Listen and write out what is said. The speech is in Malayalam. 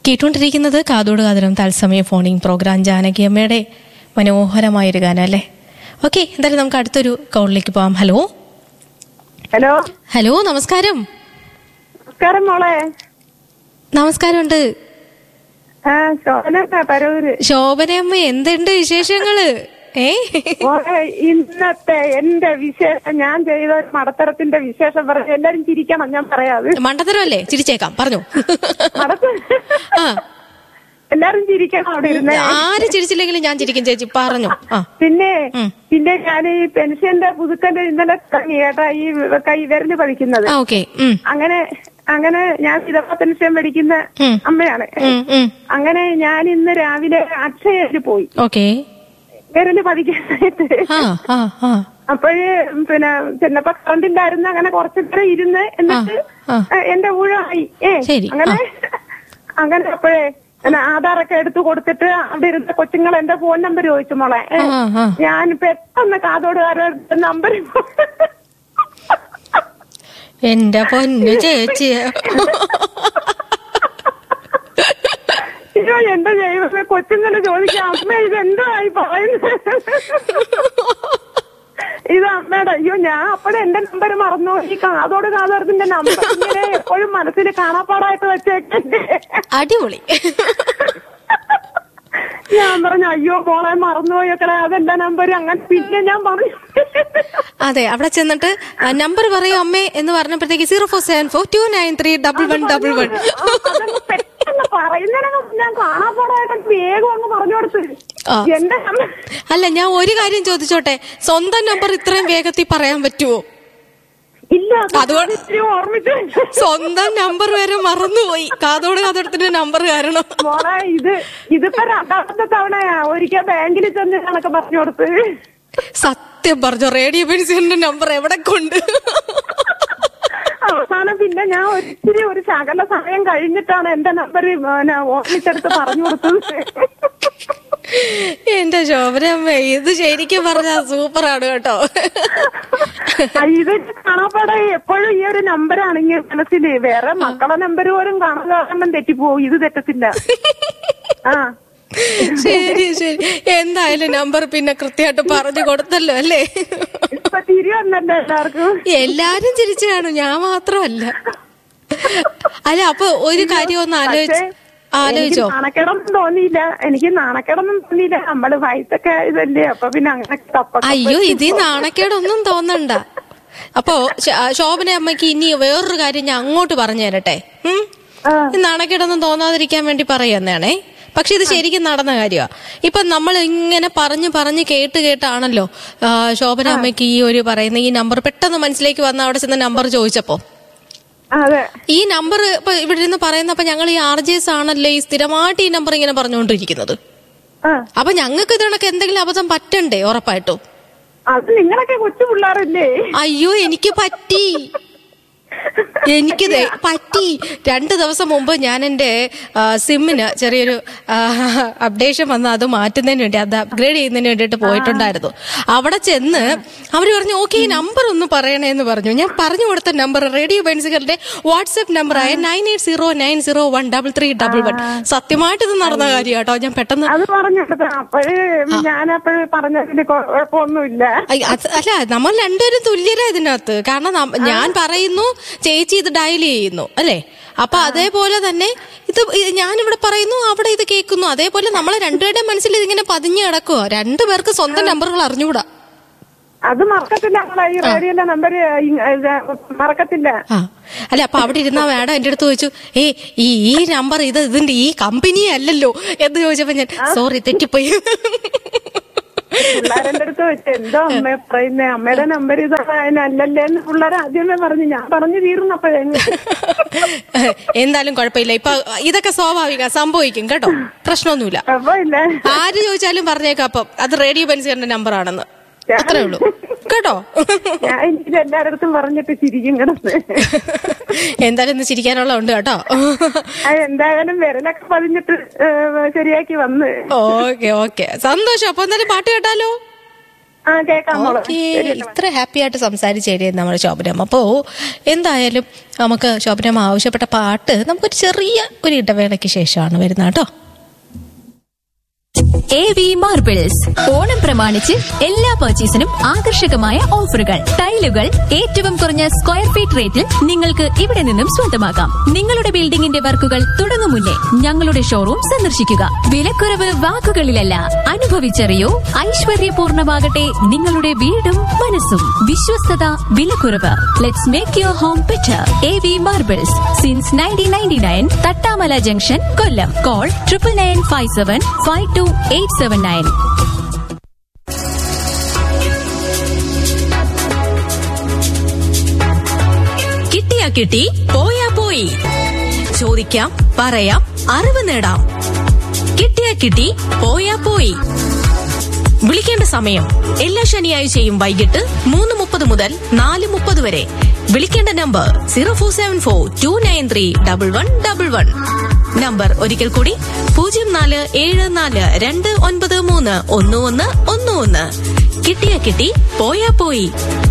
കേട്ടുകൊണ്ടിരിക്കുന്നത് കാതോട് കാതരം തത്സമയ ഫോണിംഗ് പ്രോഗ്രാം ജാനകിയമ്മയുടെ മനോഹരമായൊരു ഗാനം അല്ലേ ഓക്കെ എന്തായാലും നമുക്ക് അടുത്തൊരു കോളിലേക്ക് പോവാം ഹലോ ഹലോ ഹലോ നമസ്കാരം നമസ്കാരം മോളെ നമസ്കാരമുണ്ട് ആ ശോഭന പരവൂര് ശോഭനയമ്മ എന്തുണ്ട് വിശേഷങ്ങള് ഏ മോളെ ഇന്നത്തെ എന്റെ വിശേഷം ഞാൻ ചെയ്ത ഒരു മടത്തരത്തിന്റെ വിശേഷം പറഞ്ഞു എല്ലാരും ചിരിക്കണം ഞാൻ പറയാത് മണ്ടത്തരമല്ലേ ചിരിച്ചേക്കാം പറഞ്ഞു മടത്ത ആ എല്ലാരും ചിരിക്കണം അവിടെ ഇരുന്ന് ആര് ചിരിച്ചില്ലെങ്കിലും ഞാൻ ചിരിക്കും ചേച്ചി പറഞ്ഞു ആ പിന്നെ ഉം. പിന്നെ ഞാൻ ഈ പെൻഷന്റെ പുതുക്കന്റെ ഇന്നലെ തുടങ്ങി കേട്ടാ ഈ കൈ വിരല് പതിക്കുന്നത് ആ ഓക്കെ അങ്ങനെ അങ്ങനെ ഞാൻ വിധവ പെൻഷൻ മേടിക്കുന്ന ഉം. അമ്മയാണ് അങ്ങനെ ഞാൻ ഇന്ന് രാവിലെ അക്ഷയയിൽ പോയി ഓക്കെ വിരല് പതിക്കാനായിട്ട് ആ ആ ആ അപ്പോഴ് പിന്നെ ചെന്നപ്പോ കറണ്ടില്ലായിരുന്നു അങ്ങനെ കുറച്ചു നേരം ഇരുന്ന് എന്നിട്ട് ആ, ആ. ഏ, എന്റെ ഊഴമായി ഏ ശരി, അങ്ങനെ അങ്ങനെ അപ്പോഴേ പിന്നെ ആധാറൊക്കെ എടുത്തു കൊടുത്തിട്ട് അവിടെ ഇരുന്ന കൊച്ചുങ്ങൾ എന്റെ ഫോൺ നമ്പർ ചോദിച്ചു മോളെ ഏ, ആ, ആ. ഞാൻ പെട്ടെന്ന് കാതോടുകാരുടെ നമ്പർ എന്റെ പൊന്നു ചേച്ചി അയ്യോ എന്റെ ദൈവമേ കൊച്ചുങ്ങള് ചോദിക്കാം അമ്മ ഇത് എന്തായി പറയുന്നത് ഇത് അമ്മയുടെ അയ്യോ ഞാൻ അപ്പോഴും എന്റെ നമ്പർ മറന്നു ഈ കാതോട് കാതോടത്തിന്റെ നമ്പർ ഇങ്ങനെ എപ്പോഴും മനസ്സിൽ കാണാപ്പാടായിട്ട് വെച്ചേക്കണ്ടേ അടിപൊളി ഞാൻ പറഞ്ഞു അയ്യോ മോളെ മറന്നുപോയൊക്കെ അതെന്റെ നമ്പർ അങ്ങനെ പിന്നെ ഞാൻ പറഞ്ഞു അതെ അവിടെ ചെന്നിട്ട് നമ്പർ പറയൂ അമ്മേ എന്ന് പറഞ്ഞപ്പോഴത്തേക്ക് zero four seven four two nine three double one double one ആ, അതങ്ങ് പെട്ടെന്ന് പറയുന്നതിനകം ഞാൻ കാണാപ്പാടായിട്ട് വേഗം അങ്ങ് പറഞ്ഞു കൊടുത്തു ആ. എന്റെ നമ്പർ അല്ല ഞാൻ ഒരു കാര്യം ചോദിച്ചോട്ടെ സ്വന്തം നമ്പർ ഇത്രയും വേഗത്തിൽ പറയാൻ പറ്റുമോ ഇല്ല അതുകൊണ്ട് ഇത്തിരി ഓർമ്മിച്ചു സ്വന്തം നമ്പർ വരെ മറന്നുപോയി കാതോട് കാതോടത്തിന്റെ നമ്പർ കാരണം മോളെ ഇത് ഇതിപ്പോ രണ്ടാമത്തെ തവണയാ ഒരിക്കൽ ബാങ്കിൽ ചെന്ന് കണക്ക് പറഞ്ഞു കൊടുത്ത് സത്യം പറഞ്ഞു റേഡിയോ പെൻസിലിന്റെ നമ്പർ എവിടെ കൊണ്ട് അവസാനം പിന്നെ ഞാൻ ഒരിച്ചിരി ഒരു ശകല സമയം കഴിഞ്ഞിട്ടാണ് എന്റെ നമ്പർ ഓർമ്മിച്ചെടുത്ത് പറഞ്ഞു കൊടുത്തത് എന്റെ ശോഭനമ്മ ഇത് ശരിക്കും പറഞ്ഞാ സൂപ്പറാണ് കേട്ടോ ആ, ഇത് കാണാപ്പാടെ എപ്പോഴും ഈ ഒരു നമ്പറാണ് ഇങ്ങനെ മനസ്സില് വേറെ മക്കളെ നമ്പർ പോലും കാണാൻ കാരണം തെറ്റിപ്പോവും ഇത് തെറ്റത്തില്ല ആ ശരി ശരി എന്തായാലും നമ്പർ പിന്നെ കൃത്യമായിട്ട് പറഞ്ഞു കൊടുത്തല്ലോ അല്ലേ ഇപ്പൊ തിരി വന്നല്ലോ എല്ലാവർക്കും എല്ലാരും ചിരിച്ചു കാണും ഞാൻ മാത്രമല്ല അല്ല അപ്പൊ ഒരു കാര്യം ഒന്ന് ആലോചിച്ച് പക്ഷേ, ആലോചിച്ചോ എനിക്ക് നാണക്കേടൊന്നും തോന്നിയില്ല എനിക്ക് നാണക്കേടൊന്നും തോന്നിയില്ല നമ്മള് വയസ്സൊക്കെ ഇതല്ലേ അപ്പൊ പിന്നെ അങ്ങനെ തപ്പ അയ്യോ ഇതിൽ നാണക്കേടൊന്നും തോന്നണ്ട അപ്പോ ശ- ശോഭന അമ്മയ്ക്ക് ഇനി വേറൊരു കാര്യം ഞാൻ അങ്ങോട്ട് പറഞ്ഞു തരട്ടെ ഉം? ആ. ഈ നാണക്കേടൊന്നും തോന്നാതിരിക്കാൻ വേണ്ടി പറയുന്നതാണേ പക്ഷെ ഇത് ശരിക്കും നടന്ന കാര്യമാണ് ഇപ്പൊ നമ്മൾ ഇങ്ങനെ പറഞ്ഞു പറഞ്ഞ് കേട്ട് കേട്ടാണല്ലോ ആ, ശോഭന അമ്മയ്ക്ക് ഈ ഒരു പറയുന്ന ഈ നമ്പർ പെട്ടെന്ന് മനസ്സിലേക്ക് വന്ന അവിടെ ചെന്ന് നമ്പർ ചോദിച്ചപ്പോ അതെ ഈ നമ്പർ ഇപ്പൊ ഇവിടെ നിന്ന് പറയുന്നപ്പോ ഞങ്ങൾ ഈ ആർ ജെ എസ് ആണല്ലോ ഈ സ്ഥിരമായിട്ട് ഈ നമ്പർ ഇങ്ങനെ പറഞ്ഞുകൊണ്ടിരിക്കുന്നത് ആ അപ്പൊ ഞങ്ങൾക്ക് ഇതണക്ക് എന്തെങ്കിലും അബദ്ധം പറ്റണ്ടേ ഉറപ്പായിട്ടും അത് നിങ്ങളൊക്കെ കൊച്ചു പിള്ളേരല്ലേ അയ്യോ എനിക്ക് പറ്റി എനിക്ക് ദേ പറ്റി രണ്ട് ദിവസം മുമ്പ് ഞാൻ എൻ്റെ ആ, സിമ്മിന് ചെറിയൊരു ആ, അപ്ഡേഷൻ വന്ന് അത് മാറ്റുന്നതിന് വേണ്ടി അത് അപ്ഗ്രേഡ് ചെയ്യുന്നതിന് വേണ്ടിയിട്ട് പോയിട്ടുണ്ടായിരുന്നു അവിടെ ചെന്ന് അവർ പറഞ്ഞു ഓക്കെ ഈ നമ്പർ ഒന്ന് പറയണേ എന്ന് പറഞ്ഞു ഞാൻ പറഞ്ഞു കൊടുത്ത നമ്പർ റേഡിയോ ബെൻസുകളുടെ വാട്സ്ആപ്പ് നമ്പറായ nine eight zero nine zero one double three double one സത്യമായിട്ട് ഇത് നടന്ന കാര്യം കേട്ടോ ഞാൻ പെട്ടെന്ന് അത് പറഞ്ഞെടുത്ത അപ്പോഴ് ഞാനപ്പോഴ് പറഞ്ഞതിന് കുഴപ്പമൊന്നുമില്ല അയ് അത് അല്ല നമ്മൾ രണ്ടുപേരും തുല്യരാ ഇതിനകത്ത് കാരണം നം- ഞാൻ പറയുന്നു ചേച്ചി ഇത് ഡയൽ ചെയ്യുന്നു അല്ലേ അപ്പൊ അതേപോലെ തന്നെ ഇത് ഇത് ഞാനിവിടെ പറയുന്നു അവിടെ ഇത് കേൾക്കുന്നു അതേപോലെ നമ്മളെ രണ്ടുപേരുടെ മനസ്സിൽ ഇതിങ്ങനെ പതിഞ്ഞു കിടക്കുവോ രണ്ടുപേർക്ക് സ്വന്തം നമ്പറുകൾ അറിഞ്ഞുകൂടാ അത് മറക്കത്തില്ല നമ്മളെ ഈ റേഡിയോന്റെ നമ്പർ മറക്കത്തില്ല ആ അല്ല അപ്പൊ അവിടെ ഇരുന്ന മാഡം എന്റെ അടുത്ത് ചോദിച്ചു ഏ ഈ ഈ നമ്പർ ഇത് ഇതിന്റെ ഈ കമ്പനി അല്ലല്ലോ എന്ന് ചോദിച്ചപ്പോ ഞാൻ സോറി തെറ്റിപ്പോയി പിള്ളേരെന്റെ അടുത്ത് വെച്ച് എന്തോ അമ്മ പറയുന്നേ അമ്മയുടെ നമ്പർ ഇത് അതിനല്ലല്ലേ എന്ന് പിള്ളേർ ആദ്യമേ പറഞ്ഞു ഞാൻ പറഞ്ഞു തീർന്നപ്പോഴേ എന്തായാലും കുഴപ്പമില്ല ഇപ്പൊ ഇതൊക്കെ സ്വാഭാവിക സംഭവിക്കും കേട്ടോ പ്രശ്നമൊന്നുമില്ല കുഴപ്പമില്ല ആര് ചോദിച്ചാലും പറഞ്ഞേക്കാം അപ്പം അത് റേഡിയോ ബെൻസിന്റെ നമ്പർ ആണെന്ന് അത്രേ ഉള്ളൂ കേട്ടോ ഞാൻ എനിക്ക് എല്ലാവരുടെ അടുത്തും പറഞ്ഞിട്ട് ചിരിക്കും കിടന്ന് എന്തായാലും ഇന്ന് ചിരിക്കാനുള്ള ഉണ്ട് കേട്ടോ അത് എന്തായാലും വിരലൊക്കെ പതിഞ്ഞിട്ട് ഏ, ശരിയാക്കി വന്ന് ഓക്കെ ഓക്കെ സന്തോഷം അപ്പൊ എന്തായാലും പാട്ട് കേട്ടാലോ ആ കേക്കാം മോളെ ഓക്കേ ഇത്ര ഹാപ്പി ആയിട്ട് സംസാരിച്ചേരേ നമ്മുടെ ശോഭനം അപ്പോ എന്തായാലും നമുക്ക് ശോഭനം ആവശ്യപ്പെട്ട പാട്ട് നമുക്കൊരു ചെറിയ ഒരു ഇടവേളയ്ക്ക് ശേഷമാണ് വരുന്നത് കേട്ടോ എ വി മാർബിൾസ് ഓണം പ്രമാണിച്ച് എല്ലാ പർച്ചേസിനും ആകർഷകമായ ഓഫറുകൾ ടൈലുകൾ ഏറ്റവും കുറഞ്ഞ സ്ക്വയർ ഫീറ്റ് റേറ്റിൽ നിങ്ങൾക്ക് ഇവിടെ നിന്നും സ്വന്തമാക്കാം നിങ്ങളുടെ ബിൽഡിംഗിന്റെ വർക്കുകൾ തുടങ്ങും മുന്നേ ഞങ്ങളുടെ ഷോറൂം സന്ദർശിക്കുക വിലക്കുറവ് വാക്കുകളിലല്ല അനുഭവിച്ചറിയൂ ഐശ്വര്യപൂർണമാകട്ടെ നിങ്ങളുടെ വീടും മനസ്സും വിശ്വസ്തത വിലക്കുറവ് let's make your home better A V marbles since nineteen ninety nine Thattamala junction Kollam call triple nine five seven five two eight seven nine കിട്ടിയാ കിട്ടി പോയാ പോയി ചോദിക്കാം പറയാം അറിവ് നേടാം കിട്ടിയാ കിട്ടി പോയാ പോയി വിളിക്കേണ്ട സമയം എല്ലാ ശനിയാഴ്ചയും വൈകിട്ട് മൂന്ന് മുപ്പത് മുതൽ നാല് മുപ്പത് വരെ വിളിക്കേണ്ട number zero four seven four two nine three double one double one number ഒരിക്കൽ കൂടി പൂജ്യം നാല് ഏഴ് നാല് രണ്ട് ഒൻപത് മൂന്ന് ഒന്ന് ഒന്ന് ഒന്ന് ഒന്ന് കിട്ടിയാ കിട്ടി പോയാ പോയി